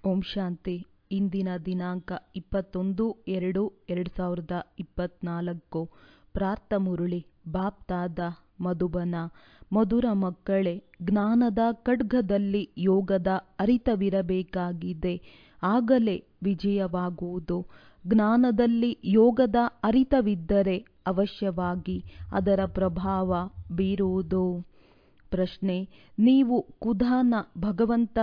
ಓಂ ಶಾಂತಿ ಇಂದಿನ ದಿನಾಂಕ ಇಪ್ಪತ್ತೊಂದು ಎರಡು ಎರಡು ಸಾವಿರದ ಇಪ್ಪತ್ತ್ನಾಲ್ಕು ಪ್ರಾರ್ಥ ಮುರುಳಿ ಬಾಪ್ತಾದ ಮಧುಬನ ಮಧುರ ಮಕ್ಕಳೇ ಜ್ಞಾನದ ಖಡ್ಗದಲ್ಲಿ ಯೋಗದ ಅರಿತವಿರಬೇಕಾಗಿದೆ ಆಗಲೇ ವಿಜಯವಾಗುವುದು ಜ್ಞಾನದಲ್ಲಿ ಯೋಗದ ಅರಿತವಿದ್ದರೆ ಅವಶ್ಯವಾಗಿ ಅದರ ಪ್ರಭಾವ ಬೀರುವುದು ಪ್ರಶ್ನೆ ನೀವು ಖುದಾನ ಭಗವಂತ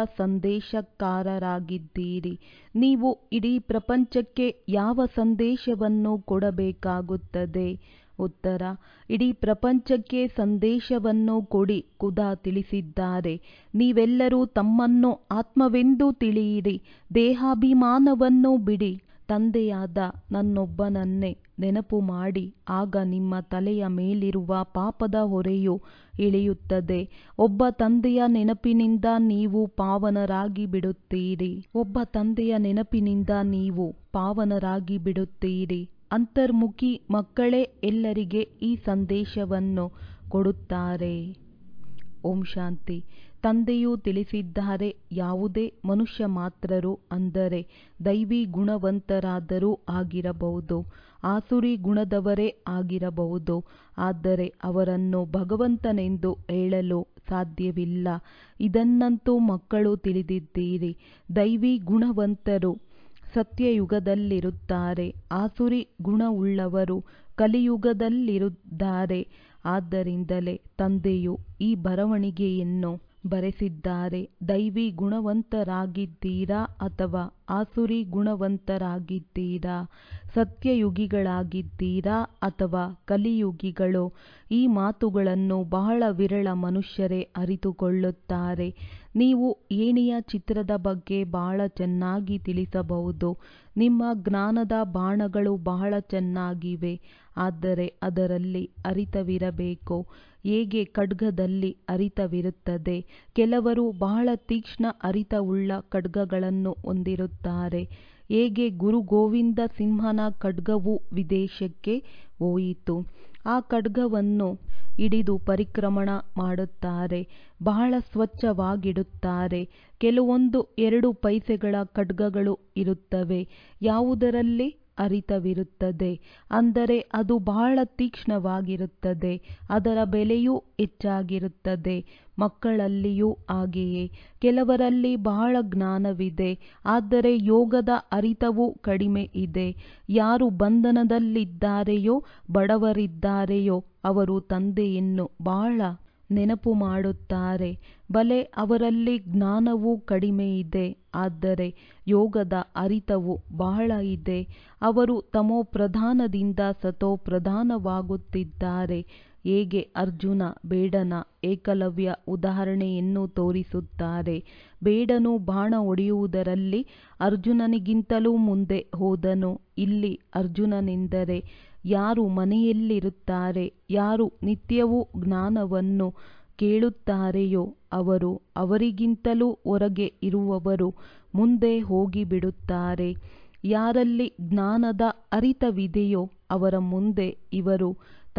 ಸಂದೇಶಕಾರರಾಗಿದ್ದೀರಿ ನೀವು ಇಡೀ ಪ್ರಪಂಚಕ್ಕೆ ಯಾವ ಸಂದೇಶವನ್ನು ಕೊಡಬೇಕಾಗುತ್ತದೆ ಉತ್ತರ ಇಡೀ ಪ್ರಪಂಚಕ್ಕೆ ಸಂದೇಶವನ್ನು ಕೊಡಿ ಖುದಾ ತಿಳಿಸಿದ್ದಾರೆ ನೀವೆಲ್ಲರೂ ತಮ್ಮನ್ನು ಆತ್ಮವೆಂದು ತಿಳಿಯಿರಿ ದೇಹಾಭಿಮಾನವನ್ನು ಬಿಡಿ ತಂದೆಯಾದ ನನ್ನೊಬ್ಬನನ್ನೇ ನೆನಪು ಮಾಡಿ ಆಗ ನಿಮ್ಮ ತಲೆಯ ಮೇಲಿರುವ ಪಾಪದ ಹೊರೆಯು ಇಳಿಯುತ್ತದೆ ಒಬ್ಬ ತಂದೆಯ ನೆನಪಿನಿಂದ ನೀವು ಪಾವನರಾಗಿ ಬಿಡುತ್ತೀರಿ ಒಬ್ಬ ತಂದೆಯ ನೆನಪಿನಿಂದ ನೀವು ಪಾವನರಾಗಿ ಬಿಡುತ್ತೀರಿ ಅಂತರ್ಮುಖಿ ಮಕ್ಕಳೇ ಎಲ್ಲರಿಗೆ ಈ ಸಂದೇಶವನ್ನು ಕೊಡುತ್ತಾರೆ ಓಂ ಶಾಂತಿ ತಂದೆಯು ತಿಳಿಸಿದ್ದಾರೆ ಯಾವುದೇ ಮನುಷ್ಯ ಮಾತ್ರರು ಅಂದರೆ ದೈವಿ ಗುಣವಂತರಾದರೂ ಆಗಿರಬಹುದು ಆಸುರಿ ಗುಣದವರೇ ಆಗಿರಬಹುದು ಆದರೆ ಅವರನ್ನು ಭಗವಂತನೆಂದು ಹೇಳಲು ಸಾಧ್ಯವಿಲ್ಲ ಇದನ್ನಂತೂ ಮಕ್ಕಳು ತಿಳಿದಿದ್ದೀರಿ ದೈವಿ ಗುಣವಂತರು ಸತ್ಯಯುಗದಲ್ಲಿರುತ್ತಾರೆ ಆಸುರಿ ಗುಣವುಳ್ಳವರು ಕಲಿಯುಗದಲ್ಲಿರುತ್ತಾರೆ ಆದ್ದರಿಂದಲೇ ತಂದೆಯು ಈ ಬರವಣಿಗೆಯನ್ನು ಬರೆಸಿದ್ದಾರೆ ದೈವಿ ಗುಣವಂತರಾಗಿದ್ದೀರಾ ಅಥವಾ ಆಸುರಿ ಗುಣವಂತರಾಗಿದ್ದೀರಾ ಸತ್ಯಯುಗಿಗಳಾಗಿದ್ದೀರಾ ಅಥವಾ ಕಲಿಯುಗಿಗಳು ಈ ಮಾತುಗಳನ್ನು ಬಹಳ ವಿರಳ ಮನುಷ್ಯರೇ ಅರಿತುಕೊಳ್ಳುತ್ತಾರೆ ನೀವು ಏಣಿಯ ಚಿತ್ರದ ಬಗ್ಗೆ ಬಹಳ ಚೆನ್ನಾಗಿ ತಿಳಿಸಬಹುದು ನಿಮ್ಮ ಜ್ಞಾನದ ಬಾಣಗಳು ಬಹಳ ಚೆನ್ನಾಗಿವೆ ಆದರೆ ಅದರಲ್ಲಿ ಅರಿತವಿರಬೇಕು ಹೇಗೆ ಖಡ್ಗದಲ್ಲಿ ಅರಿತವಿರುತ್ತದೆ ಕೆಲವರು ಬಹಳ ತೀಕ್ಷ್ಣ ಅರಿತವುಳ್ಳ ಖಡ್ಗಗಳನ್ನು ಹೊಂದಿರುತ್ತಾರೆ ಹೇಗೆ ಗುರು ಗೋವಿಂದ ಸಿಂಹನ ಖಡ್ಗವು ವಿದೇಶಕ್ಕೆ ಹೋಯಿತು ಆ ಖಡ್ಗವನ್ನು ಹಿಡಿದು ಪರಿಕ್ರಮಣ ಮಾಡುತ್ತಾರೆ ಬಹಳ ಸ್ವಚ್ಛವಾಗಿಡುತ್ತಾರೆ ಕೆಲವೊಂದು ಎರಡು ಪೈಸೆಗಳ ಖಡ್ಗಗಳು ಇರುತ್ತವೆ ಯಾವುದರಲ್ಲಿ ಅರಿತವಿರುತ್ತದೆ ಅಂದರೆ ಅದು ಬಹಳ ತೀಕ್ಷ್ಣವಾಗಿರುತ್ತದೆ ಅದರ ಬೆಲೆಯೂ ಹೆಚ್ಚಾಗಿರುತ್ತದೆ ಮಕ್ಕಳಲ್ಲಿಯೂ ಹಾಗೆಯೇ ಕೆಲವರಲ್ಲಿ ಬಹಳ ಜ್ಞಾನವಿದೆ ಆದರೆ ಯೋಗದ ಅರಿತವೂ ಕಡಿಮೆ ಇದೆ ಯಾರು ಬಂಧನದಲ್ಲಿದ್ದಾರೆಯೋ ಬಡವರಿದ್ದಾರೆಯೋ ಅವರು ತಂದೆಯನ್ನು ಬಹಳ ನೆನಪು ಮಾಡುತ್ತಾರೆ ಬಲೆ ಅವರಲ್ಲಿ ಜ್ಞಾನವೂ ಕಡಿಮೆ ಇದೆ ಆದರೆ ಯೋಗದ ಅರಿತವು ಬಹಳ ಇದೆ ಅವರು ತಮೋ ಪ್ರಧಾನದಿಂದ ಸತೋ ಪ್ರಧಾನವಾಗುತ್ತಿದ್ದಾರೆ ಹೇಗೆ ಅರ್ಜುನ ಬೇಡನ ಏಕಲವ್ಯ ಉದಾಹರಣೆಯನ್ನು ತೋರಿಸುತ್ತಾರೆ ಬೇಡನು ಬಾಣ ಹೊಡೆಯುವುದರಲ್ಲಿ ಅರ್ಜುನನಿಗಿಂತಲೂ ಮುಂದೆ ಹೋದನು ಇಲ್ಲಿ ಅರ್ಜುನನೆಂದರೆ ಯಾರು ಮನೆಯಲ್ಲಿರುತ್ತಾರೆ ಯಾರು ನಿತ್ಯವೂ ಜ್ಞಾನವನ್ನು ಕೇಳುತ್ತಾರೆಯೋ ಅವರು ಅವರಿಗಿಂತಲೂ ಹೊರಗೆ ಇರುವವರು ಮುಂದೆ ಹೋಗಿಬಿಡುತ್ತಾರೆ ಯಾರಲ್ಲಿ ಜ್ಞಾನದ ಅರಿತವಿದೆಯೋ ಅವರ ಮುಂದೆ ಇವರು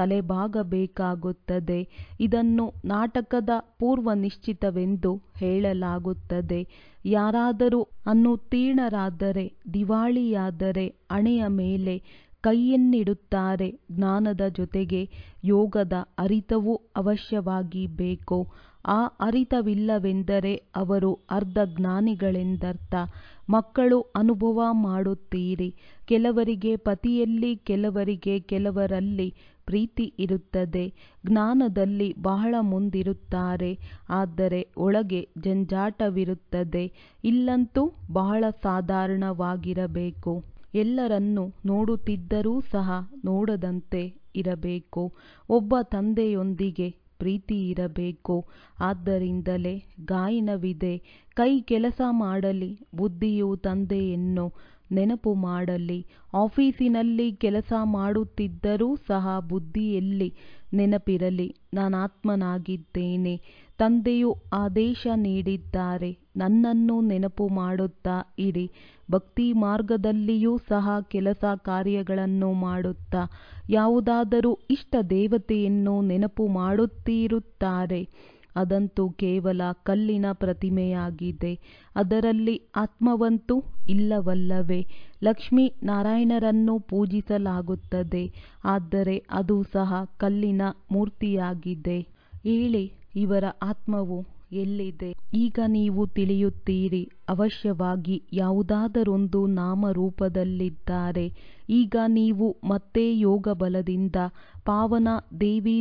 ತಲೆಬಾಗಬೇಕಾಗುತ್ತದೆ ಇದನ್ನು ನಾಟಕದ ಪೂರ್ವ ನಿಶ್ಚಿತವೆಂದು ಹೇಳಲಾಗುತ್ತದೆ ಯಾರಾದರೂ ಅನುತ್ತೀರ್ಣರಾದರೆ ದಿವಾಳಿಯಾದರೆ ಹಣೆಯ ಮೇಲೆ ಕೈಯನ್ನಿಡುತ್ತಾರೆ ಜ್ಞಾನದ ಜೊತೆಗೆ ಯೋಗದ ಅರಿತವೂ ಅವಶ್ಯವಾಗಿ ಬೇಕು ಆ ಅರಿತವಿಲ್ಲವೆಂದರೆ ಅವರು ಅರ್ಧ ಜ್ಞಾನಿಗಳೆಂದರ್ಥ ಮಕ್ಕಳು ಅನುಭವ ಮಾಡುತ್ತೀರಿ ಕೆಲವರಿಗೆ ಪತಿಯಲ್ಲಿ ಕೆಲವರಿಗೆ ಕೆಲವರಲ್ಲಿ ಪ್ರೀತಿ ಇರುತ್ತದೆ ಜ್ಞಾನದಲ್ಲಿ ಬಹಳ ಮುಂದಿರುತ್ತಾರೆ ಆದರೆ ಒಳಗೆ ಜಂಜಾಟವಿರುತ್ತದೆ ಇಲ್ಲಂತೂ ಬಹಳ ಸಾಧಾರಣವಾಗಿರಬೇಕು ಎಲ್ಲರನ್ನೂ ನೋಡುತ್ತಿದ್ದರೂ ಸಹ ನೋಡದಂತೆ ಇರಬೇಕು ಒಬ್ಬ ತಂದೆಯೊಂದಿಗೆ ಪ್ರೀತಿ ಇರಬೇಕು ಆದ್ದರಿಂದಲೇ ಗಾಯನವಿದೆ ಕೈ ಕೆಲಸ ಮಾಡಲಿ ಬುದ್ಧಿಯು ತಂದೆಯನ್ನು ನೆನಪು ಮಾಡಲಿ ಆಫೀಸಿನಲ್ಲಿ ಕೆಲಸ ಮಾಡುತ್ತಿದ್ದರೂ ಸಹ ಬುದ್ಧಿಯಲ್ಲಿ ನೆನಪಿರಲಿ ನಾನಾತ್ಮನಾಗಿದ್ದೇನೆ ತಂದೆಯು ಆದೇಶ ನೀಡಿದ್ದಾರೆ ನನ್ನನ್ನು ನೆನಪು ಮಾಡುತ್ತಾ ಇರಿ ಭಕ್ತಿ ಮಾರ್ಗದಲ್ಲಿಯೂ ಸಹ ಕೆಲಸ ಕಾರ್ಯಗಳನ್ನು ಮಾಡುತ್ತಾ ಯಾವುದಾದರೂ ಇಷ್ಟ ದೇವತೆಯನ್ನು ನೆನಪು ಮಾಡುತ್ತಿರುತ್ತಾರೆ ಅದಂತೂ ಕೇವಲ ಕಲ್ಲಿನ ಪ್ರತಿಮೆಯಾಗಿದೆ ಅದರಲ್ಲಿ ಆತ್ಮವಂತೂ ಇಲ್ಲವಲ್ಲವೇ ಲಕ್ಷ್ಮೀ ನಾರಾಯಣರನ್ನು ಪೂಜಿಸಲಾಗುತ್ತದೆ ಆದರೆ ಅದು ಸಹ ಕಲ್ಲಿನ ಮೂರ್ತಿಯಾಗಿದೆ ಹೇಳಿ ಇವರ ಆತ್ಮವು ಎಲ್ಲಿದೆ ಈಗ ನೀವು ತಿಳಿಯುತ್ತೀರಿ ಅವಶ್ಯವಾಗಿ ಯಾವುದಾದರೊಂದು ನಾಮರೂಪದಲ್ಲಿದ್ದಾರೆ ಈಗ ನೀವು ಮತ್ತೆ ಯೋಗ ಬಲದಿಂದ ಪಾವನ ದೇವಿ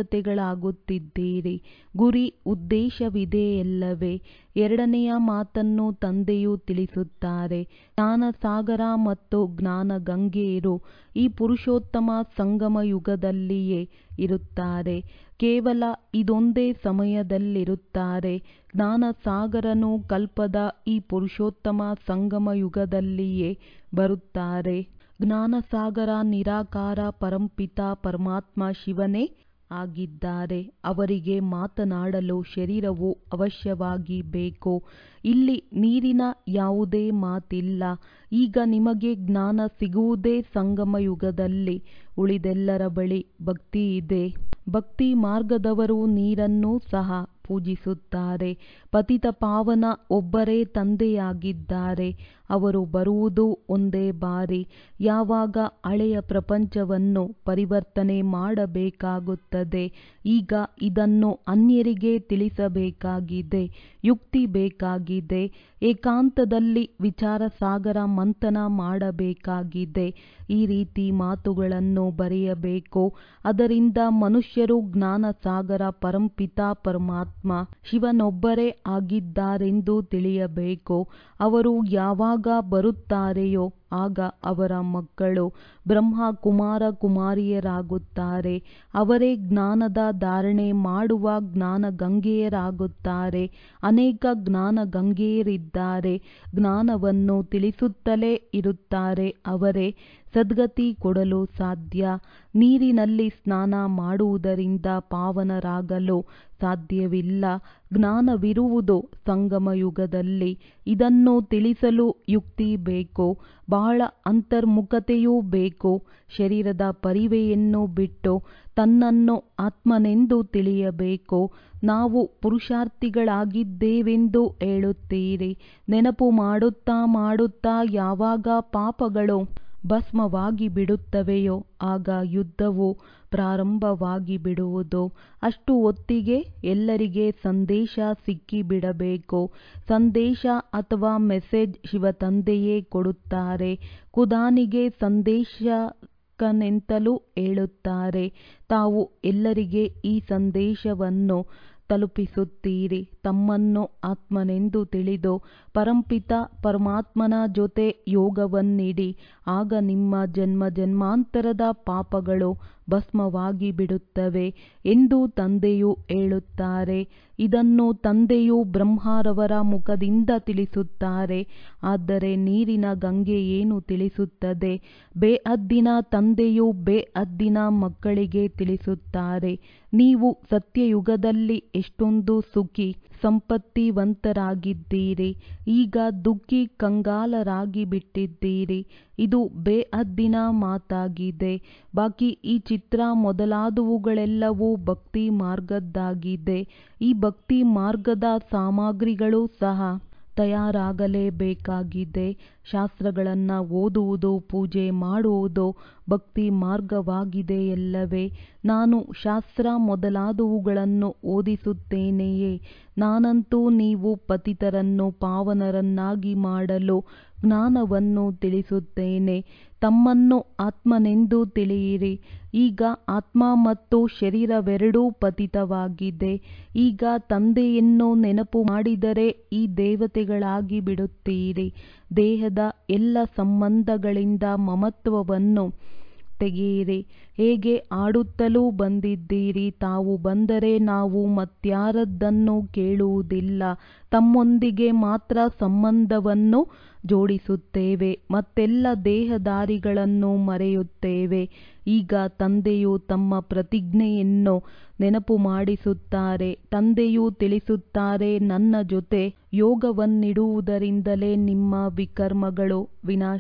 ದೇವತೆಗಳಾಗುತ್ತಿದ್ದೀರಿ ಗುರಿ ಉದ್ದೇಶವಿದೆಯಲ್ಲವೇ ಎರಡನೆಯ ಮಾತನ್ನು ತಂದೆಯು ತಿಳಿಸುತ್ತಾರೆ ಜ್ಞಾನಸಾಗರ ಮತ್ತು ಜ್ಞಾನ ಗಂಗೆಯರು ಈ ಪುರುಷೋತ್ತಮ ಸಂಗಮ ಯುಗದಲ್ಲಿಯೇ ಇರುತ್ತಾರೆ ಕೇವಲ ಇದೊಂದೇ ಸಮಯದಲ್ಲಿರುತ್ತಾರೆ ಜ್ಞಾನಸಾಗರನು ಕಲ್ಪದ ಈ ಪುರುಷೋತ್ತಮ ಸಂಗಮ ಯುಗದಲ್ಲಿಯೇ ಬರುತ್ತಾರೆ ಜ್ಞಾನಸಾಗರ ನಿರಾಕಾರ ಪರಂಪಿತ ಪರಮಾತ್ಮ ಶಿವನೇ ಆಗಿದ್ದಾರೆ ಅವರಿಗೆ ಮಾತನಾಡಲು ಶರೀರವು ಅವಶ್ಯವಾಗಿ ಬೇಕು ಇಲ್ಲಿ ನೀರಿನ ಯಾವುದೇ ಮಾತಿಲ್ಲ ಈಗ ನಿಮಗೆ ಜ್ಞಾನ ಸಿಗುವುದೇ ಸಂಗಮ ಯುಗದಲ್ಲಿ ಉಳಿದೆಲ್ಲರ ಬಳಿ ಭಕ್ತಿ ಇದೆ ಭಕ್ತಿ ಮಾರ್ಗದವರು ನೀರನ್ನೂ ಸಹ ಪೂಜಿಸುತ್ತಾರೆ ಪತಿತ ಪಾವನ ಒಬ್ಬರೇ ತಂದೆಯಾಗಿದ್ದಾರೆ ಅವರು ಬರುವುದು ಒಂದೇ ಬಾರಿ ಯಾವಾಗ ಹಳೆಯ ಪ್ರಪಂಚವನ್ನು ಪರಿವರ್ತನೆ ಮಾಡಬೇಕಾಗುತ್ತದೆ ಈಗ ಇದನ್ನು ಅನ್ಯರಿಗೆ ತಿಳಿಸಬೇಕಾಗಿದೆ ಯುಕ್ತಿ ಬೇಕಾಗಿದೆ ಏಕಾಂತದಲ್ಲಿ ವಿಚಾರ ಸಾಗರ ಮಂಥನ ಮಾಡಬೇಕಾಗಿದೆ ಈ ರೀತಿ ಮಾತುಗಳನ್ನು ಬರೆಯಬೇಕು ಅದರಿಂದ ಮನುಷ್ಯರು ಜ್ಞಾನ ಸಾಗರ ಪರಂಪಿತ ಪರಮಾತ್ಮ ಶಿವನೊಬ್ಬರೇ ಆಗಿದ್ದಾರೆಂದು ತಿಳಿಯಬೇಕು ಅವರು ಯಾವಾಗ ಬರುತ್ತಾರೆಯೋ ಆಗ ಅವರ ಮಕ್ಕಳು ಬ್ರಹ್ಮ ಕುಮಾರ ಕುಮಾರಿಯರಾಗುತ್ತಾರೆ ಅವರೇ ಜ್ಞಾನದ ಧಾರಣೆ ಮಾಡುವ ಜ್ಞಾನ ಗಂಗೆಯರಾಗುತ್ತಾರೆ ಅನೇಕ ಜ್ಞಾನ ಗಂಗೆಯರಿದ್ದಾರೆ ಜ್ಞಾನವನ್ನು ತಿಳಿಸುತ್ತಲೇ ಇರುತ್ತಾರೆ ಅವರೇ ಸದ್ಗತಿ ಕೊಡಲು ಸಾಧ್ಯ ನೀರಿನಲ್ಲಿ ಸ್ನಾನ ಮಾಡುವುದರಿಂದ ಪಾವನರಾಗಲು ಸಾಧ್ಯವಿಲ್ಲ ಜ್ಞಾನವಿರುವುದು ಸಂಗಮ ಯುಗದಲ್ಲಿ ಇದನ್ನು ತಿಳಿಸಲು ಯುಕ್ತಿ ಬೇಕು ಬಹಳ ಅಂತರ್ಮುಖತೆಯೂ ಬೇಕು ಶರೀರದ ಪರಿವೆಯನ್ನು ಬಿಟ್ಟು ತನ್ನನ್ನು ಆತ್ಮನೆಂದು ತಿಳಿಯಬೇಕು ನಾವು ಪುರುಷಾರ್ಥಿಗಳಾಗಿದ್ದೇವೆಂದು ಹೇಳುತ್ತೀರಿ ನೆನಪು ಮಾಡುತ್ತಾ ಮಾಡುತ್ತಾ ಯಾವಾಗ ಪಾಪಗಳು ಭಸ್ಮವಾಗಿ ಬಿಡುತ್ತವೆಯೋ ಆಗ ಯುದ್ಧವು ಪ್ರಾರಂಭವಾಗಿ ಬಿಡುವುದು ಅಷ್ಟು ಹೊತ್ತಿಗೆ ಎಲ್ಲರಿಗೆ ಸಂದೇಶ ಸಿಕ್ಕಿಬಿಡಬೇಕು ಸಂದೇಶ ಅಥವಾ ಮೆಸೇಜ್ ಶಿವತಂದೆಯೇ ಕೊಡುತ್ತಾರೆ ಖುದಾನಿಗೆ ಸಂದೇಶಕನೆಂತಲೂ ಹೇಳುತ್ತಾರೆ ತಾವು ಎಲ್ಲರಿಗೆ ಈ ಸಂದೇಶವನ್ನು ತಲುಪಿಸುತ್ತೀರಿ ತಮ್ಮನ್ನು ಆತ್ಮನೆಂದು ತಿಳಿದು ಪರಂಪಿತ ಪರಮಾತ್ಮನ ಜೊತೆ ಯೋಗವನ್ನಿಡಿ ಆಗ ನಿಮ್ಮ ಜನ್ಮ ಜನ್ಮಾಂತರದ ಪಾಪಗಳು ಭಸ್ಮವಾಗಿ ಬಿಡುತ್ತವೆ ಎಂದು ತಂದೆಯು ಹೇಳುತ್ತಾರೆ ಇದನ್ನು ತಂದೆಯು ಬ್ರಹ್ಮರವರ ಮುಖದಿಂದ ತಿಳಿಸುತ್ತಾರೆ ಆದರೆ ನೀರಿನ ಗಂಗೆ ಏನು ತಿಳಿಸುತ್ತದೆ ಬೇಅದ್ದಿನ ತಂದೆಯು ಬೇಅದ್ದಿನ ಮಕ್ಕಳಿಗೆ ತಿಳಿಸುತ್ತಾರೆ ನೀವು ಸತ್ಯಯುಗದಲ್ಲಿ ಎಷ್ಟೊಂದು ಸುಖಿ ಸಂಪತ್ತಿವಂತರಾಗಿದ್ದೀರಿ ಈಗ ದುಃಖಿ ಕಂಗಾಲರಾಗಿ ಬಿಟ್ಟಿದ್ದೀರಿ ಇದು ಬೇಅದ್ದಿನ ಮಾತಾಗಿದೆ ಬಾಕಿ ಈ ಚಿತ್ರ ಮೊದಲಾದವುಗಳೆಲ್ಲವೂ ಭಕ್ತಿ ಮಾರ್ಗದ್ದಾಗಿದೆ ಈ ಭಕ್ತಿ ಮಾರ್ಗದ ಸಾಮಗ್ರಿಗಳು ಸಹ ತಯಾರಾಗಲೇಬೇಕಾಗಿದೆ ಶಾಸ್ತ್ರಗಳನ್ನು ಓದುವುದು ಪೂಜೆ ಮಾಡುವುದು ಭಕ್ತಿ ಮಾರ್ಗವಾಗಿದೆಯಲ್ಲವೇ ನಾನು ಶಾಸ್ತ್ರ ಮೊದಲಾದವುಗಳನ್ನು ಓದಿಸುತ್ತೇನೆಯೇ ನಾನಂತೂ ನೀವು ಪತಿತರನ್ನು ಪಾವನರನ್ನಾಗಿ ಮಾಡಲು ಜ್ಞಾನವನ್ನು ತಿಳಿಸುತ್ತೇನೆ ತಮ್ಮನ್ನು ಆತ್ಮನೆಂದು ತಿಳಿಯಿರಿ ಈಗ ಆತ್ಮ ಮತ್ತು ಶರೀರವೆರಡೂ ಪತಿತವಾಗಿದೆ ಈಗ ತಂದೆಯನ್ನು ನೆನಪು ಮಾಡಿದರೆ ಈ ದೇವತೆಗಳಾಗಿ ಬಿಡುತ್ತೀರಿ ದೇಹದ ಎಲ್ಲ ಸಂಬಂಧಗಳಿಂದ ಮಮತ್ವವನ್ನು ತೆಗೆಯಿರಿ ಹೇಗೆ ಆಡುತ್ತಲೂ ಬಂದಿದ್ದೀರಿ ತಾವು ಬಂದರೆ ನಾವು ಮತ್ಯಾರದ್ದನ್ನೂ ಕೇಳುವುದಿಲ್ಲ ತಮ್ಮೊಂದಿಗೆ ಮಾತ್ರ ಸಂಬಂಧವನ್ನು ಜೋಡಿಸುತ್ತೇವೆ ಮತ್ತೆಲ್ಲ ದೇಹದಾರಿಗಳನ್ನು ಮರೆಯುತ್ತೇವೆ ಈಗ ತಂದೆಯು ತಮ್ಮ ಪ್ರತಿಜ್ಞೆಯನ್ನು ನೆನಪು ಮಾಡಿಸುತ್ತಾರೆ ತಂದೆಯು ತಿಳಿಸುತ್ತಾರೆ ನನ್ನ ಜೊತೆ ಯೋಗವನ್ನಿಡುವುದರಿಂದಲೇ ನಿಮ್ಮ ವಿಕರ್ಮಗಳು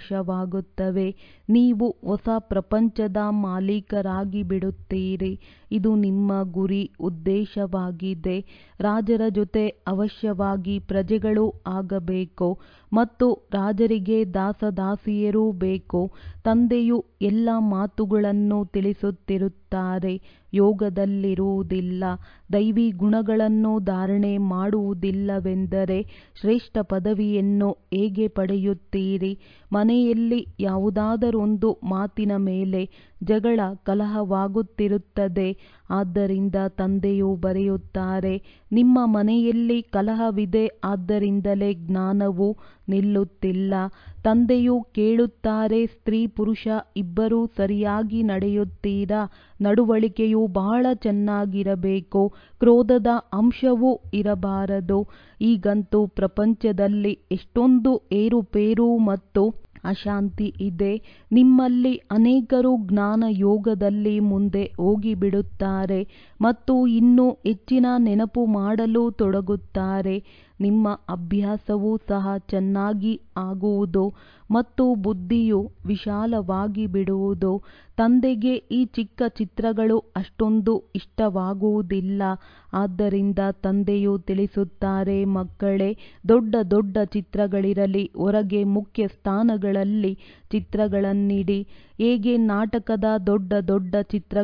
ವಿನಾಶವಾಗುತ್ತವೆ ನೀವು ಹೊಸ ಪ್ರಪಂಚದ ಮಾಲೀಕರಾಗಿ ಬಿಡುತ್ತೀರಿ ಇದು ನಿಮ್ಮ ಗುರಿ ಉದ್ದೇಶವಾಗಿದೆ ರಾಜರ ಜೊತೆ ಅವಶ್ಯವಾಗಿ ಪ್ರಜೆಗಳು ಆಗಬೇಕು ಮತ್ತು ರಾಜರಿಗೆ ದಾಸದಾಸಿಯರೂ ಬೇಕು ತಂದೆಯು ಎಲ್ಲ ಮಾತುಗಳನ್ನು ತಿಳಿಸುತ್ತಿರುತ್ತಾರೆ ಯೋಗದಲ್ಲಿರುವುದಿಲ್ಲ ದೈವಿ ಗುಣಗಳನ್ನು ಧಾರಣೆ ಮಾಡುವುದಿಲ್ಲವೆಂದರೆ ಶ್ರೇಷ್ಠ ಪದವಿಯನ್ನು ಹೇಗೆ ಪಡೆಯುತ್ತೀರಿ ಮನೆಯಲ್ಲಿ ಯಾವುದಾದರೊಂದು ಮಾತಿನ ಮೇಲೆ ಜಗಳ ಕಲಹವಾಗುತ್ತಿರುತ್ತದೆ ಆದ್ದರಿಂದ ತಂದೆಯು ಬರೆಯುತ್ತಾರೆ ನಿಮ್ಮ ಮನೆಯಲ್ಲಿ ಕಲಹವಿದೆ ಆದ್ದರಿಂದಲೇ ಜ್ಞಾನವು ನಿಲ್ಲುತ್ತಿಲ್ಲ ತಂದೆಯು ಕೇಳುತ್ತಾರೆ ಸ್ತ್ರೀ ಪುರುಷ ಇಬ್ಬರೂ ಸರಿಯಾಗಿ ನಡೆಯುತ್ತೀರಾ ನಡವಳಿಕೆಯು ಬಹಳ ಚೆನ್ನಾಗಿರಬೇಕು ಕ್ರೋಧದ ಅಂಶವೂ ಇರಬಾರದು ಈಗಂತೂ ಪ್ರಪಂಚದಲ್ಲಿ ಎಷ್ಟೊಂದು ಏರುಪೇರು ಮತ್ತು ಅಶಾಂತಿ ಇದೆ ನಿಮ್ಮಲ್ಲಿ ಅನೇಕರು ಜ್ಞಾನ ಯೋಗದಲ್ಲಿ ಮುಂದೆ ಹೋಗಿಬಿಡುತ್ತಾರೆ ಮತ್ತು ಇನ್ನೂ ಹೆಚ್ಚಿನ ನೆನಪು ಮಾಡಲು ತೊಡಗುತ್ತಾರೆ ನಿಮ್ಮ ಅಭ್ಯಾಸವೂ ಸಹ ಚೆನ್ನಾಗಿ ಆಗುವುದು ಮತ್ತು ಬುದ್ಧಿಯು ವಿಶಾಲವಾಗಿ ಬಿಡುವುದು ತಂದೆಗೆ ಈ ಚಿಕ್ಕ ಚಿತ್ರಗಳು ಅಷ್ಟೊಂದು ಇಷ್ಟವಾಗುವುದಿಲ್ಲ ಆದ್ದರಿಂದ ತಂದೆಯು ತಿಳಿಸುತ್ತಾರೆ ಮಕ್ಕಳೇ ದೊಡ್ಡ ದೊಡ್ಡ ಚಿತ್ರಗಳಿರಲಿ ಹೊರಗೆ ಮುಖ್ಯ ಸ್ಥಾನಗಳಲ್ಲಿ ಚಿತ್ರಗಳನ್ನಿಡಿ ಹೇಗೆ ನಾಟಕದ ದೊಡ್ಡ ದೊಡ್ಡ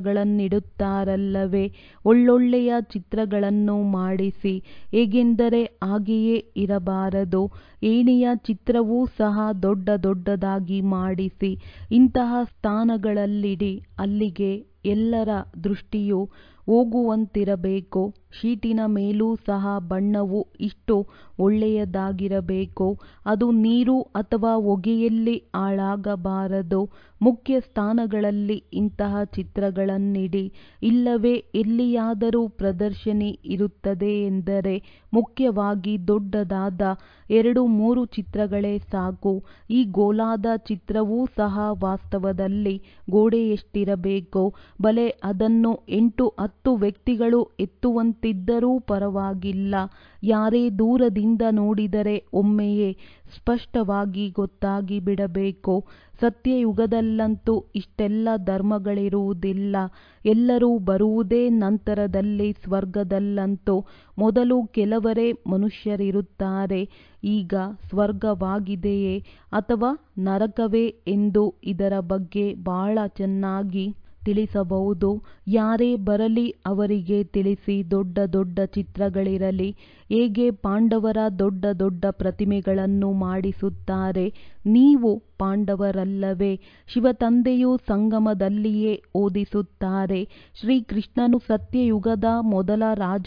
ಚಿತ್ರಗಳನ್ನಿಡುತ್ತಾರಲ್ಲವೇ ಒಳ್ಳೊಳ್ಳೆಯ ಚಿತ್ರಗಳನ್ನು ಮಾಡಿಸಿ ಹೇಗೆಂದರೆ ಹಾಗೆಯೇ ಇರಬಾರದು ಏಣಿಯ ಚಿತ್ರವೂ ಸಹ ದೊಡ್ಡ ದೊಡ್ಡದಾಗಿ ಮಾಡಿಸಿ ಇಂತಹ ಸ್ಥಾನಗಳಲ್ಲಿಡಿ ಅಲ್ಲಿಗೆ ಎಲ್ಲರ ದೃಷ್ಟಿಯು ಹೋಗುವಂತಿರಬೇಕು ಶೀಟಿನ ಮೇಲೂ ಸಹ ಬಣ್ಣವು ಇಷ್ಟು ಒಳ್ಳೆಯದಾಗಿರಬೇಕು ಅದು ನೀರು ಅಥವಾ ಹೊಗೆಯಲ್ಲಿ ಹಾಳಾಗಬಾರದು ಮುಖ್ಯ ಸ್ಥಾನಗಳಲ್ಲಿ ಇಂತಹ ಚಿತ್ರಗಳನ್ನಿಡಿ ಇಲ್ಲವೇ ಎಲ್ಲಿಯಾದರೂ ಪ್ರದರ್ಶನಿ ಇರುತ್ತದೆ ಎಂದರೆ ಮುಖ್ಯವಾಗಿ ದೊಡ್ಡದಾದ ಎರಡು ಮೂರು ಚಿತ್ರಗಳೇ ಸಾಕು ಈ ಗೋಲಾದ ಚಿತ್ರವೂ ಸಹ ವಾಸ್ತವದಲ್ಲಿ ಗೋಡೆಯಷ್ಟಿರಬೇಕು ಭಲೆ ಅದನ್ನು ಎಂಟು ಹತ್ತು ವ್ಯಕ್ತಿಗಳು ಎತ್ತುವಂತಿದ್ದರೂ ಪರವಾಗಿಲ್ಲ ಯಾರೇ ದೂರದಿಂದ ನೋಡಿದರೆ ಒಮ್ಮೆಯೇ ಸ್ಪಷ್ಟವಾಗಿ ಗೊತ್ತಾಗಿ ಬಿಡಬೇಕು ಸತ್ಯಯುಗದಲ್ಲಂತೂ ಇಷ್ಟೆಲ್ಲ ಧರ್ಮಗಳಿರುವುದಿಲ್ಲ ಎಲ್ಲರೂ ಬರುವುದೇ ನಂತರದಲ್ಲಿ ಸ್ವರ್ಗದಲ್ಲಂತೂ ಮೊದಲು ಕೆಲವರೇ ಮನುಷ್ಯರಿರುತ್ತಾರೆ ಈಗ ಸ್ವರ್ಗವಾಗಿದೆಯೇ ಅಥವಾ ನರಕವೇ ಎಂದು ಇದರ ಬಗ್ಗೆ ಬಹಳ ಚೆನ್ನಾಗಿ ತಿಳಿಸಬಹುದು ಯಾರೇ ಬರಲಿ ಅವರಿಗೆ ತಿಳಿಸಿ ದೊಡ್ಡ ದೊಡ್ಡ ಚಿತ್ರಗಳಿರಲಿ ಹೇಗೆ ಪಾಂಡವರ ದೊಡ್ಡ ದೊಡ್ಡ ಪ್ರತಿಮೆಗಳನ್ನು ಮಾಡಿಸುತ್ತಾರೆ ನೀವು ಪಾಂಡವರಲ್ಲವೇ ಶಿವತಂದೆಯು ಸಂಗಮದಲ್ಲಿಯೇ ಓದಿಸುತ್ತಾರೆ ಶ್ರೀಕೃಷ್ಣನು ಸತ್ಯಯುಗದ ಮೊದಲ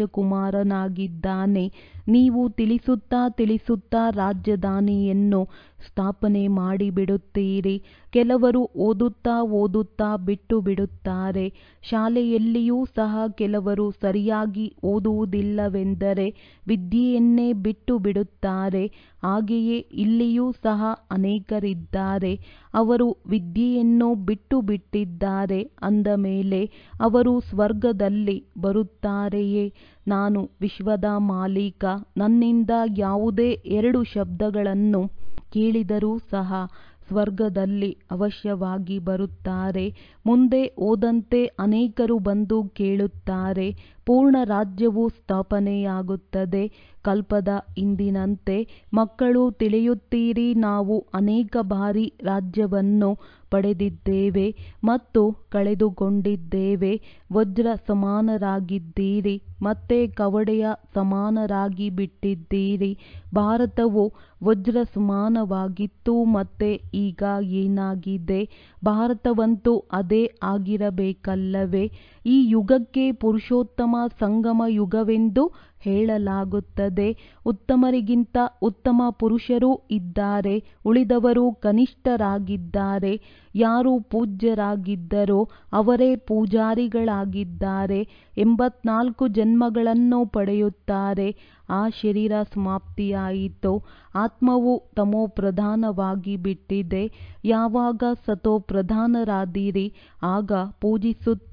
ರಾಜಕುಮಾರನಾಗಿದ್ದಾನೆ ನೀವು ತಿಳಿಸುತ್ತಾ ತಿಳಿಸುತ್ತಾ ರಾಜಧಾನಿಯನ್ನು ಸ್ಥಾಪನೆ ಮಾಡಿಬಿಡುತ್ತೀರಿ ಕೆಲವರು ಓದುತ್ತಾ ಓದುತ್ತಾ ಬಿಟ್ಟು ಬಿಡುತ್ತಾರೆ ಶಾಲೆಯಲ್ಲಿಯೂ ಸಹ ಕೆಲವರು ಸರಿಯಾಗಿ ಓದುವುದಿಲ್ಲವೆಂದರೆ ವಿದ್ಯೆಯನ್ನೇ ಬಿಟ್ಟು ಬಿಡುತ್ತಾರೆ ಹಾಗೆಯೇ ಇಲ್ಲಿಯೂ ಸಹ ಅನೇಕರಿದ್ದಾರೆ ಅವರು ವಿದ್ಯೆಯನ್ನು ಬಿಟ್ಟು ಬಿಟ್ಟಿದ್ದಾರೆ ಅಂದ ಮೇಲೆ ಅವರು ಸ್ವರ್ಗದಲ್ಲಿ ಬರುತ್ತಾರೆಯೇ ನಾನು ವಿಶ್ವದ ಮಾಲೀಕ ನನ್ನಿಂದ ಯಾವುದೇ ಎರಡು ಶಬ್ದಗಳನ್ನು ಕೇಳಿದರೂ ಸಹ ಸ್ವರ್ಗದಲ್ಲಿ ಅವಶ್ಯವಾಗಿ ಬರುತ್ತಾರೆ ಮುಂದೆ ಹೋದಂತೆ ಅನೇಕರು ಬಂದು ಕೇಳುತ್ತಾರೆ ಪೂರ್ಣ ರಾಜ್ಯವು ಸ್ಥಾಪನೆಯಾಗುತ್ತದೆ ಕಲ್ಪದ ಹಿಂದಿನಂತೆ ಮಕ್ಕಳು ತಿಳಿಯುತ್ತೀರಿ ನಾವು ಅನೇಕ ಬಾರಿ ರಾಜ್ಯವನ್ನು ಪಡೆದಿದ್ದೇವೆ ಮತ್ತು ಕಳೆದುಕೊಂಡಿದ್ದೇವೆ ವಜ್ರ ಸಮಾನರಾಗಿದ್ದೀರಿ ಮತ್ತೆ ಕವಡೆಯ ಸಮಾನರಾಗಿ ಬಿಟ್ಟಿದ್ದೀರಿ ಭಾರತವು ವಜ್ರ ಸಮಾನವಾಗಿತ್ತು ಮತ್ತೆ ಈಗ ಏನಾಗಿದೆ ಭಾರತವಂತೂ ಅದೇ ಆಗಿರಬೇಕಲ್ಲವೇ ಈ ಯುಗಕ್ಕೆ ಪುರುಷೋತ್ತಮ ಸಂಗಮ ಯುಗವೆಂದು ಹೇಳಲಾಗುತ್ತದೆ ಉತ್ತಮರಿಗಿಂತ ಉತ್ತಮ ಪುರುಷರೂ ಇದ್ದಾರೆ ಉಳಿದವರು ಕನಿಷ್ಠರಾಗಿದ್ದಾರೆ ಯಾರು ಪೂಜ್ಯರಾಗಿದ್ದರೋ ಅವರೇ ಪೂಜಾರಿಗಳಾಗಿದ್ದಾರೆ ಎಂಬತ್ನಾಲ್ಕು ಜನ್ಮಗಳನ್ನು ಪಡೆಯುತ್ತಾರೆ ಆ ಶರೀರ ಸಮಾಪ್ತಿಯಾಯಿತು ಆತ್ಮವು ತಮೋ ಪ್ರಧಾನವಾಗಿ ಬಿಟ್ಟಿದೆ ಯಾವಾಗ ಸತೋ ಪ್ರಧಾನರಾದಿರಿ ಆಗ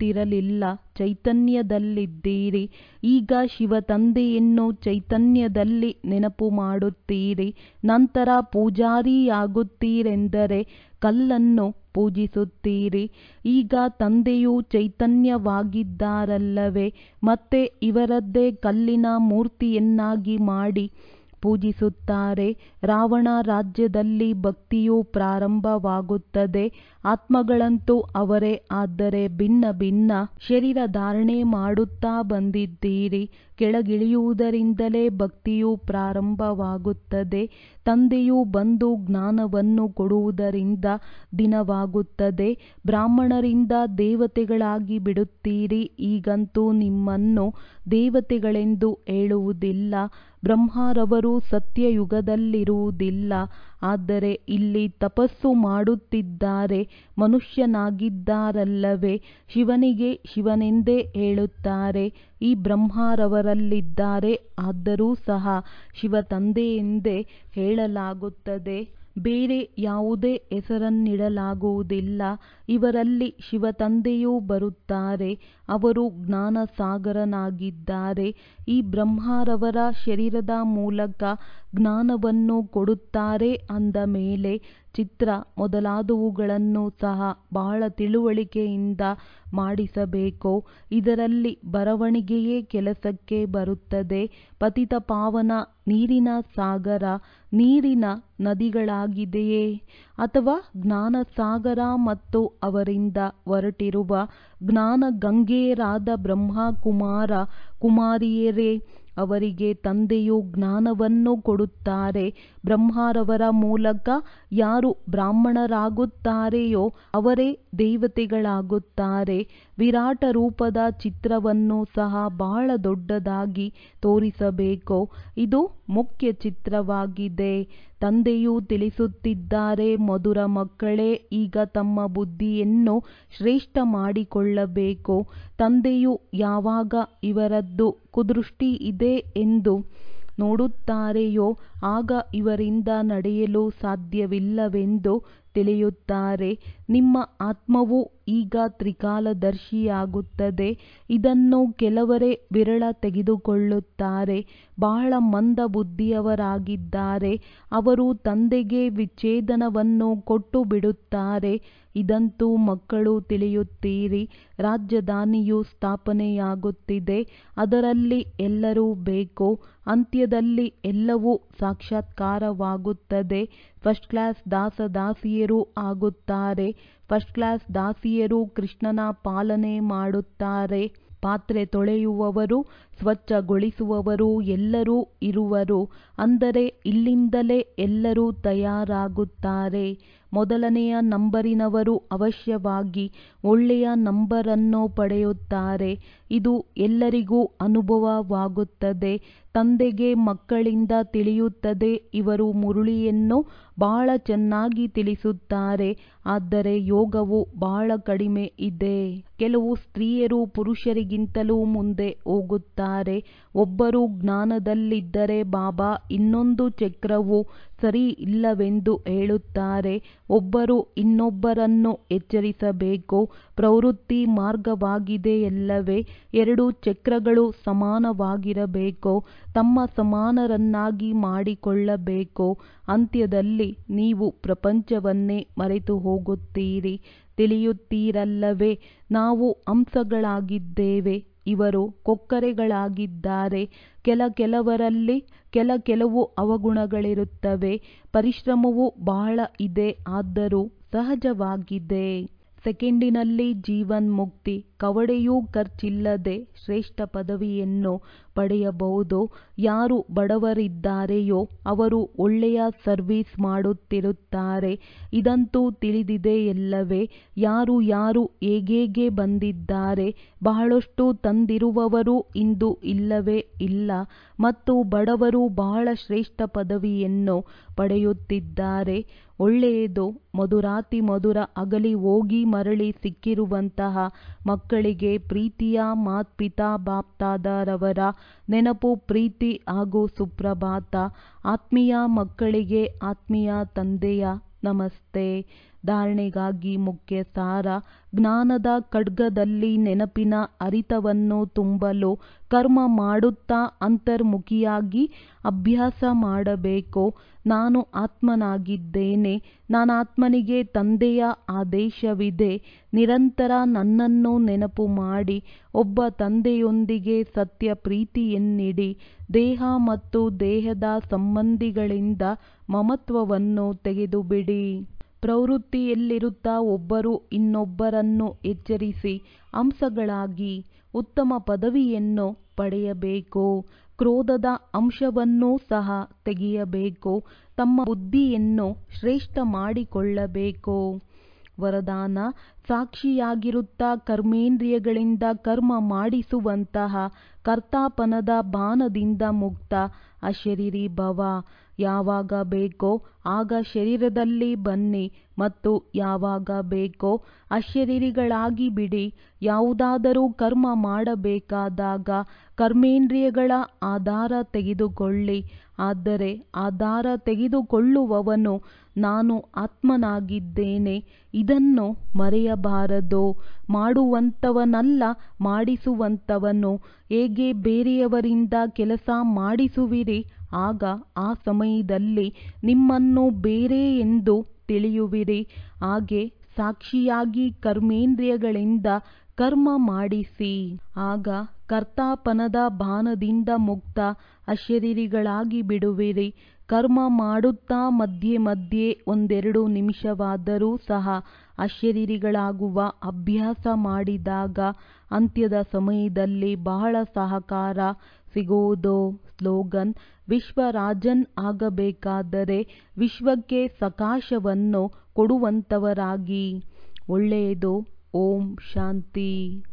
ಪೂಜಿಸುತ್ತಿರಲಿಲ್ಲ ಚೈತನ್ಯದಲ್ಲಿದ್ದೀರಿ ಈಗ ಶಿವ ತಂದೆಯನ್ನು ಚೈತನ್ಯದಲ್ಲಿ ಮನಸ್ಸಿನಲ್ಲಿ ನೆನಪು ಮಾಡುತ್ತೀರಿ ನಂತರ ಪೂಜಾರಿಯಾಗುತ್ತೀರೆಂದರೆ ಕಲ್ಲನ್ನು ಪೂಜಿಸುತ್ತೀರಿ ಈಗ ತಂದೆಯು ಚೈತನ್ಯವಾಗಿದ್ದಾರಲ್ಲವೇ ಮತ್ತೆ ಇವರದ್ದೇ ಕಲ್ಲಿನ ಮೂರ್ತಿಯನ್ನಾಗಿ ಮಾಡಿ ಪೂಜಿಸುತ್ತಾರೆ ರಾವಣ ರಾಜ್ಯದಲ್ಲಿ ಭಕ್ತಿಯು ಪ್ರಾರಂಭವಾಗುತ್ತದೆ ಆತ್ಮಗಳಂತೂ ಅವರೇ ಆದರೆ ಭಿನ್ನ ಭಿನ್ನ ಶರೀರ ಧಾರಣೆ ಮಾಡುತ್ತಾ ಬಂದಿದ್ದೀರಿ ಕೆಳಗಿಳಿಯುವುದರಿಂದಲೇ ಭಕ್ತಿಯು ಪ್ರಾರಂಭವಾಗುತ್ತದೆ ತಂದೆಯು ಬಂದು ಜ್ಞಾನವನ್ನು ಕೊಡುವುದರಿಂದ ದಿನವಾಗುತ್ತದೆ ಬ್ರಾಹ್ಮಣರಿಂದ ದೇವತೆಗಳಾಗಿ ಬಿಡುತ್ತೀರಿ ಈಗಂತೂ ನಿಮ್ಮನ್ನು ದೇವತೆಗಳೆಂದು ಹೇಳುವುದಿಲ್ಲ ಬ್ರಹ್ಮರವರು ಸತ್ಯಯುಗದಲ್ಲಿರುವುದಿಲ್ಲ ಆದರೆ ಇಲ್ಲಿ ತಪಸ್ಸು ಮಾಡುತ್ತಿದ್ದಾರೆ ಮನುಷ್ಯನಾಗಿದ್ದಾರಲ್ಲವೇ ಶಿವನಿಗೆ ಶಿವನೆಂದೇ ಹೇಳುತ್ತಾರೆ ಈ ಬ್ರಹ್ಮರವರಲ್ಲಿದ್ದಾರೆ ಆದರೂ ಸಹ ಶಿವ ತಂದೆಯೆಂದೇ ಹೇಳಲಾಗುತ್ತದೆ ಬೇರೆ ಯಾವುದೇ ಹೆಸರನ್ನಿಡಲಾಗುವುದಿಲ್ಲ ಇವರಲ್ಲಿ ಶಿವ ತಂದೆಯೂ ಬರುತ್ತಾರೆ ಅವರು ಜ್ಞಾನಸಾಗರನಾಗಿದ್ದಾರೆ ಈ ಬ್ರಹ್ಮರವರ ಶರೀರದ ಮೂಲಕ ಜ್ಞಾನವನ್ನು ಕೊಡುತ್ತಾರೆ ಅಂದ ಮೇಲೆ ಚಿತ್ರ ಮೊದಲಾದವುಗಳನ್ನು ಸಹ ಬಹಳ ತಿಳುವಳಿಕೆಯಿಂದ ಮಾಡಿಸಬೇಕು ಇದರಲ್ಲಿ ಬರವಣಿಗೆಯೇ ಕೆಲಸಕ್ಕೆ ಬರುತ್ತದೆ ಪತಿತ ಪಾವನ ನೀರಿನ ಸಾಗರ ನೀರಿನ ನದಿಗಳಾಗಿದೆಯೇ ಅಥವಾ ಜ್ಞಾನಸಾಗರ ಮತ್ತು ಅವರಿಂದ ಹೊರಟಿರುವ ಜ್ಞಾನ ಗಂಗೆಯರಾದ ಬ್ರಹ್ಮಕುಮಾರ ಕುಮಾರಿಯರೇ ಅವರಿಗೆ ತಂದೆಯು ಜ್ಞಾನವನ್ನು ಕೊಡುತ್ತಾರೆ ಬ್ರಹ್ಮರವರ ಮೂಲಕ ಯಾರು ಬ್ರಾಹ್ಮಣರಾಗುತ್ತಾರೆಯೋ ಅವರೇ ದೇವತೆಗಳಾಗುತ್ತಾರೆ ವಿರಾಟ ರೂಪದ ಚಿತ್ರವನ್ನು ಸಹ ಬಹಳ ದೊಡ್ಡದಾಗಿ ತೋರಿಸಬೇಕು ಇದು ಮುಖ್ಯ ಚಿತ್ರವಾಗಿದೆ ತಂದೆಯು ತಿಳಿಸುತ್ತಿದ್ದಾರೆ ಮಧುರ ಮಕ್ಕಳೇ ಈಗ ತಮ್ಮ ಬುದ್ಧಿಯನ್ನು ಶ್ರೇಷ್ಠ ಮಾಡಿಕೊಳ್ಳಬೇಕು ತಂದೆಯು ಯಾವಾಗ ಇವರದ್ದು ಕುದೃಷ್ಟಿ ಇದೆ ಎಂದು ನೋಡುತ್ತಾರೆಯೋ ಆಗ ಇವರಿಂದ ನಡೆಯಲು ಸಾಧ್ಯವಿಲ್ಲವೆಂದು ತಿಳಿಯುತ್ತಾರೆ ನಿಮ್ಮ ಆತ್ಮವು ಈಗ ತ್ರಿಕಾಲದರ್ಶಿಯಾಗುತ್ತದೆ ಇದನ್ನು ಕೆಲವರೇ ವಿರಳ ತೆಗೆದುಕೊಳ್ಳುತ್ತಾರೆ ಬಹಳ ಮಂದ ಬುದ್ಧಿಯವರಾಗಿದ್ದಾರೆ ಅವರು ತಂದೆಗೆ ವಿಚ್ಛೇದನವನ್ನು ಕೊಟ್ಟು ಬಿಡುತ್ತಾರೆ ಇದಂತೂ ಮಕ್ಕಳು ತಿಳಿಯುತ್ತೀರಿ ರಾಜಧಾನಿಯು ಸ್ಥಾಪನೆಯಾಗುತ್ತಿದೆ ಅದರಲ್ಲಿ ಎಲ್ಲರೂ ಬೇಕು ಅಂತ್ಯದಲ್ಲಿ ಎಲ್ಲವೂ ಸಾಕ್ಷಾತ್ಕಾರವಾಗುತ್ತದೆ ಫಸ್ಟ್ ಕ್ಲಾಸ್ ದಾಸದಾಸಿಯರು ಆಗುತ್ತಾರೆ ಫಸ್ಟ್ ಕ್ಲಾಸ್ ದಾಸಿಯರು ಕೃಷ್ಣನ ಪಾಲನೆ ಮಾಡುತ್ತಾರೆ ಪಾತ್ರೆ ತೊಳೆಯುವವರು ಸ್ವಚ್ಛಗೊಳಿಸುವವರು ಎಲ್ಲರೂ ಇರುವರು ಅಂದರೆ ಇಲ್ಲಿಂದಲೇ ಎಲ್ಲರೂ ತಯಾರಾಗುತ್ತಾರೆ ಮೊದಲನೆಯ ನಂಬರಿನವರು ಅವಶ್ಯವಾಗಿ ಒಳ್ಳೆಯ ನಂಬರನ್ನು ಪಡೆಯುತ್ತಾರೆ ಇದು ಎಲ್ಲರಿಗೂ ಅನುಭವವಾಗುತ್ತದೆ ತಂದೆಗೆ ಮಕ್ಕಳಿಂದ ತಿಳಿಯುತ್ತದೆ ಇವರು ಮುರುಳಿಯನ್ನು ಬಹಳ ಚೆನ್ನಾಗಿ ತಿಳಿಸುತ್ತಾರೆ ಆದರೆ ಯೋಗವು ಬಹಳ ಕಡಿಮೆ ಇದೆ ಕೆಲವು ಸ್ತ್ರೀಯರು ಪುರುಷರಿಗಿಂತಲೂ ಮುಂದೆ ಹೋಗುತ್ತಾರೆ ಒಬ್ಬರು ಜ್ಞಾನದಲ್ಲಿದ್ದರೆ ಬಾಬಾ ಇನ್ನೊಂದು ಚಕ್ರವು ಸರಿ ಇಲ್ಲವೆಂದು ಹೇಳುತ್ತಾರೆ ಒಬ್ಬರು ಇನ್ನೊಬ್ಬರನ್ನು ಎಚ್ಚರಿಸಬೇಕು ಪ್ರವೃತ್ತಿ ಮಾರ್ಗವಾಗಿದೆಯಲ್ಲವೇ ಎರಡು ಚಕ್ರಗಳು ಸಮಾನವಾಗಿರಬೇಕು ತಮ್ಮ ಸಮಾನರನ್ನಾಗಿ ಮಾಡಿಕೊಳ್ಳಬೇಕು ಅಂತ್ಯದಲ್ಲಿ ನೀವು ಪ್ರಪಂಚವನ್ನೇ ಮರೆತು ಹೋಗುತ್ತೀರಿ ತಿಳಿಯುತ್ತೀರಲ್ಲವೇ ನಾವು ಅಂಶಗಳಾಗಿದ್ದೇವೆ ಇವರು ಕೊಕ್ಕರೆಗಳಾಗಿದ್ದಾರೆ ಕೆಲ ಕೆಲವರಲ್ಲಿ ಕೆಲ ಕೆಲವು ಅವಗುಣಗಳಿರುತ್ತವೆ ಪರಿಶ್ರಮವು ಬಹಳ ಇದೆ ಆದರೂ ಸಹಜವಾಗಿದೆ ಸೆಕೆಂಡಿನಲ್ಲಿ ಜೀವನ್ ಮುಕ್ತಿ ಕವಡೆಯೂ ಖರ್ಚಿಲ್ಲದೆ ಶ್ರೇಷ್ಠ ಪದವಿಯನ್ನು ಪಡೆಯಬಹುದು ಯಾರು ಬಡವರಿದ್ದಾರೆಯೋ ಅವರು ಒಳ್ಳೆಯ ಸರ್ವಿಸ್ ಮಾಡುತ್ತಿರುತ್ತಾರೆ ಇದಂತೂ ತಿಳಿದಿದೆಯಲ್ಲವೇ ಯಾರು ಯಾರು ಹೇಗೇಗೆ ಬಂದಿದ್ದಾರೆ ಬಹಳಷ್ಟು ತಂದಿರುವವರು ಇಂದು ಇಲ್ಲವೇ ಇಲ್ಲ ಮತ್ತು ಬಡವರು ಬಹಳ ಶ್ರೇಷ್ಠ ಪದವಿಯನ್ನು ಪಡೆಯುತ್ತಿದ್ದಾರೆ ಒಳ್ಳೆಯದು ಮಧುರಾತಿ ಮಧುರ ಅಗಲಿ ಹೋಗಿ ಮರಳಿ ಸಿಕ್ಕಿರುವಂತಹ ಮಕ್ಕಳಿಗೆ ಪ್ರೀತಿಯ ಮಾತ್ಪಿತಾ ಬಾಪ್ತಾದರವರ ನೆನಪು ಪ್ರೀತಿ ಹಾಗೂ ಸುಪ್ರಭಾತ ಆತ್ಮೀಯ ಮಕ್ಕಳಿಗೆ ಆತ್ಮೀಯ ತಂದೆಯ ನಮಸ್ತೆ ಧಾರಣೆಗಾಗಿ ಮುಖ್ಯ ಸಾರ ಜ್ಞಾನದ ಖಡ್ಗದಲ್ಲಿ ನೆನಪಿನ ಹರಿತವನ್ನು ತುಂಬಲು ಕರ್ಮ ಮಾಡುತ್ತಾ ಅಂತರ್ಮುಖಿಯಾಗಿ ಅಭ್ಯಾಸ ಮಾಡಬೇಕು ನಾನು ಆತ್ಮನಾಗಿದ್ದೇನೆ ನಾನಾತ್ಮನಿಗೆ ತಂದೆಯ ಆದೇಶವಿದೆ ನಿರಂತರ ನನ್ನನ್ನು ನೆನಪು ಮಾಡಿ ಒಬ್ಬ ತಂದೆಯೊಂದಿಗೆ ಸತ್ಯ ಪ್ರೀತಿಯನ್ನಿಡಿ ದೇಹ ಮತ್ತು ದೇಹದ ಸಂಬಂಧಿಗಳಿಂದ ಮಮತ್ವವನ್ನು ತೆಗೆದುಬಿಡಿ ಪ್ರವೃತ್ತಿಯಲ್ಲಿರುತ್ತಾ ಒಬ್ಬರು ಇನ್ನೊಬ್ಬರನ್ನು ಎಚ್ಚರಿಸಿ ಅಂಶಗಳಾಗಿ ಉತ್ತಮ ಪದವಿಯನ್ನು ಪಡೆಯಬೇಕು ಕ್ರೋಧದ ಅಂಶವನ್ನೂ ಸಹ ತೆಗೆಯಬೇಕು ತಮ್ಮ ಬುದ್ಧಿಯನ್ನು ಶ್ರೇಷ್ಠ ಮಾಡಿಕೊಳ್ಳಬೇಕು ವರದಾನ ಸಾಕ್ಷಿಯಾಗಿರುತ್ತಾ ಕರ್ಮೇಂದ್ರಿಯಗಳಿಂದ ಕರ್ಮ ಮಾಡಿಸುವಂತಹ ಕರ್ತಾಪನದ ಬಾಣದಿಂದ ಮುಕ್ತ ಅಶರೀರಿ ಭವ ಯಾವಾಗ ಬೇಕೋ ಆಗ ಶರೀರದಲ್ಲಿ ಬನ್ನಿ ಮತ್ತು ಯಾವಾಗ ಬೇಕೋ ಅಶರೀರಿಗಳಾಗಿ ಬಿಡಿ ಯಾವುದಾದರೂ ಕರ್ಮ ಮಾಡಬೇಕಾದಾಗ ಕರ್ಮೇಂದ್ರಿಯಗಳ ಆಧಾರ ತೆಗೆದುಕೊಳ್ಳಿ ಆದರೆ ಆಧಾರ ತೆಗೆದುಕೊಳ್ಳುವವನು ನಾನು ಆತ್ಮನಾಗಿದ್ದೇನೆ ಇದನ್ನು ಮರೆಯಬಾರದು ಮಾಡುವಂತವನಲ್ಲ ಮಾಡಿಸುವಂತವನು ಹೇಗೆ ಬೇರೆಯವರಿಂದ ಕೆಲಸ ಮಾಡಿಸುವಿರಿ ಆಗ ಆ ಸಮಯದಲ್ಲಿ ನಿಮ್ಮನ್ನು ಬೇರೆ ಎಂದು ತಿಳಿಯುವಿರಿ ಹಾಗೆ ಸಾಕ್ಷಿಯಾಗಿ ಕರ್ಮೇಂದ್ರಿಯಗಳಿಂದ ಕರ್ಮ ಮಾಡಿಸಿ ಆಗ ಕರ್ತಾಪನದ ಬಾಣದಿಂದ ಮುಕ್ತ ಅಶರೀರಿಗಳಾಗಿ ಬಿಡುವಿರಿ ಕರ್ಮ ಮಾಡುತ್ತಾ ಮಧ್ಯೆ ಮಧ್ಯೆ ಒಂದೆರಡು ನಿಮಿಷವಾದರೂ ಸಹ ಅಶರೀರಿಗಳಾಗುವ ಅಭ್ಯಾಸ ಮಾಡಿದಾಗ ಅಂತ್ಯದ ಸಮಯದಲ್ಲಿ ಬಹಳ ಸಹಕಾರ ಸಿಗುವುದು ಸ್ಲೋಗನ್ ವಿಶ್ವ ರಾಜನ್ ಆಗಬೇಕಾದರೆ ವಿಶ್ವಕ್ಕೆ ಸಕಾಶವನ್ನು ಕೊಡುವಂತವರಾಗಿ ಒಳ್ಳೆಯದು ಓಂ ಶಾಂತಿ